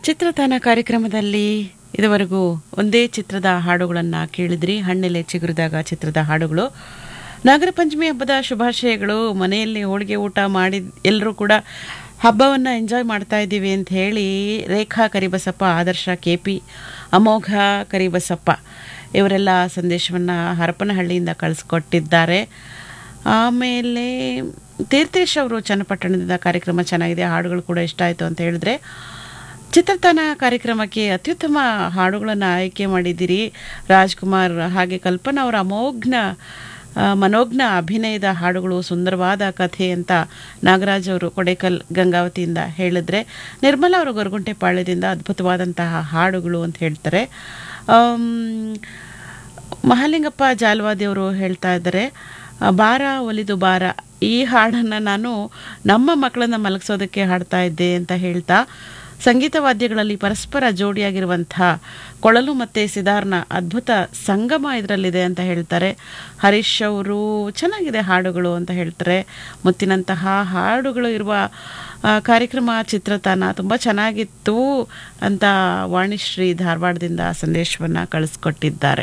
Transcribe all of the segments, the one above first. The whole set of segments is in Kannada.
ಚಿತ್ರತಾನ ಕಾರ್ಯಕ್ರಮದಲ್ಲಿ ಇದುವರೆಗೂ ಒಂದೇ ಚಿತ್ರದ ಹಾಡುಗಳನ್ನು ಕೇಳಿದ್ರಿ ಹಣ್ಣೆಲೆ ಚಿಗುರಿದಾಗ ಚಿತ್ರದ ಹಾಡುಗಳು ನಾಗರ ಪಂಚಮಿ ಹಬ್ಬದ ಶುಭಾಶಯಗಳು ಮನೆಯಲ್ಲಿ ಹೋಳಿಗೆ ಊಟ ಮಾಡಿ ಎಲ್ಲರೂ ಕೂಡ ಹಬ್ಬವನ್ನು ಎಂಜಾಯ್ ಮಾಡ್ತಾ ಇದ್ದೀವಿ ಅಂತ ಹೇಳಿ ರೇಖಾ ಕರಿಬಸಪ್ಪ ಆದರ್ಶ ಕೆ ಪಿ ಅಮೋಘ ಕರಿಬಸಪ್ಪ ಇವರೆಲ್ಲ ಸಂದೇಶವನ್ನು ಹರಪನಹಳ್ಳಿಯಿಂದ ಕಳಿಸ್ಕೊಟ್ಟಿದ್ದಾರೆ ಆಮೇಲೆ ತೀರ್ಥೇಶ್ ಅವರು ಚನ್ನಪಟ್ಟಣದಿಂದ ಕಾರ್ಯಕ್ರಮ ಚೆನ್ನಾಗಿದೆ ಹಾಡುಗಳು ಕೂಡ ಇಷ್ಟ ಆಯಿತು ಅಂತ ಹೇಳಿದ್ರೆ ಚಿತ್ರತಾನ ಕಾರ್ಯಕ್ರಮಕ್ಕೆ ಅತ್ಯುತ್ತಮ ಹಾಡುಗಳನ್ನು ಆಯ್ಕೆ ಮಾಡಿದ್ದೀರಿ ರಾಜ್ಕುಮಾರ್ ಹಾಗೆ ಕಲ್ಪನಾ ಅವರ ಅಮೋಘ್ನ ಆ, ಮನೋಜ್ಞ ಅಭಿನಯದ ಹಾಡುಗಳು ಸುಂದರವಾದ ಕಥೆ ಅಂತ ನಾಗರಾಜ್ ಅವರು ಕೊಡೇಕಲ್ ಗಂಗಾವತಿಯಿಂದ ಹೇಳಿದ್ರೆ ನಿರ್ಮಲಾ ಅವರು ಗೊರಗುಂಟೆ ಪಾಳ್ಯದಿಂದ ಅದ್ಭುತವಾದಂತಹ ಹಾಡುಗಳು ಅಂತ ಹೇಳ್ತಾರೆ ಆಮ್, ಮಹಾಲಿಂಗಪ್ಪ ಜಾಲ್ವಾದಿ ಅವರು ಹೇಳ್ತಾ ಇದ್ದಾರೆ ಆ, ಬಾರ ಒಲಿದು ಬಾರ ಈ ಹಾಡನ್ನು ನಾನು ನಮ್ಮ ಮಕ್ಕಳನ್ನ ಮಲಗಿಸೋದಕ್ಕೆ ಹಾಡ್ತಾ ಇದ್ದೆ ಅಂತ ಹೇಳ್ತಾ ಸಂಗೀತ ವಾದ್ಯಗಳಲ್ಲಿ ಪರಸ್ಪರ ಜೋಡಿಯಾಗಿರುವಂಥ ಕೊಳಲು ಮತ್ತು ಸಿದಾರ್ನ ಅದ್ಭುತ ಸಂಗಮ ಇದರಲ್ಲಿದೆ ಅಂತ ಹೇಳ್ತಾರೆ ಹರೀಶ್ ಅವರು ಚೆನ್ನಾಗಿದೆ ಹಾಡುಗಳು ಅಂತ ಹೇಳ್ತಾರೆ ಮುತ್ತಿನಂತಹ ಹಾಡುಗಳು ಇರುವ ಆ, ಕಾರ್ಯಕ್ರಮ ಚಿತ್ರತಾನ ತುಂಬ ಚೆನ್ನಾಗಿತ್ತು ಅಂತ ವಾಣಿಶ್ರೀ ಧಾರವಾಡದಿಂದ ಸಂದೇಶವನ್ನು ಕಳಿಸ್ಕೊಟ್ಟಿದ್ದಾರೆ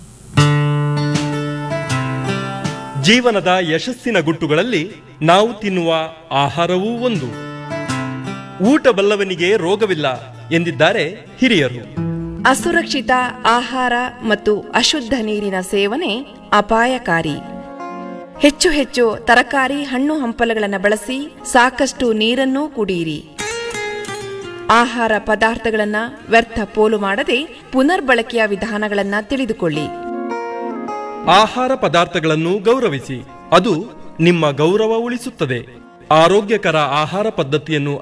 ಜೀವನದ ಯಶಸ್ಸಿನ ಗುಟ್ಟುಗಳಲ್ಲಿ ನಾವು ತಿನ್ನುವ ಆಹಾರವೂ ಒಂದು ಊಟ ಬಲ್ಲವನಿಗೆ ರೋಗವಿಲ್ಲ ಎಂದಿದ್ದಾರೆ ಹಿರಿಯರು ಅಸುರಕ್ಷಿತ ಆಹಾರ ಮತ್ತು ಅಶುದ್ಧ ನೀರಿನ ಸೇವನೆ ಅಪಾಯಕಾರಿ ಹೆಚ್ಚು ಹೆಚ್ಚು ತರಕಾರಿ ಹಣ್ಣು ಹಂಪಲುಗಳನ್ನು ಬಳಸಿ ಸಾಕಷ್ಟು ನೀರನ್ನೂ ಕುಡಿಯಿರಿ ಆಹಾರ ಪದಾರ್ಥಗಳನ್ನು ವ್ಯರ್ಥ ಪೋಲು ಮಾಡದೆ ಪುನರ್ಬಳಕೆಯ ವಿಧಾನಗಳನ್ನು ತಿಳಿದುಕೊಳ್ಳಿ ಆಹಾರ ಪದಾರ್ಥಗಳನ್ನು ಗೌರವಿಸಿ ಅದು ನಿಮ್ಮ ಗೌರವ ಉಳಿಸುತ್ತದೆ ಆರೋಗ್ಯಕರ ಆಹಾರ ಪದ್ಧತಿಯನ್ನು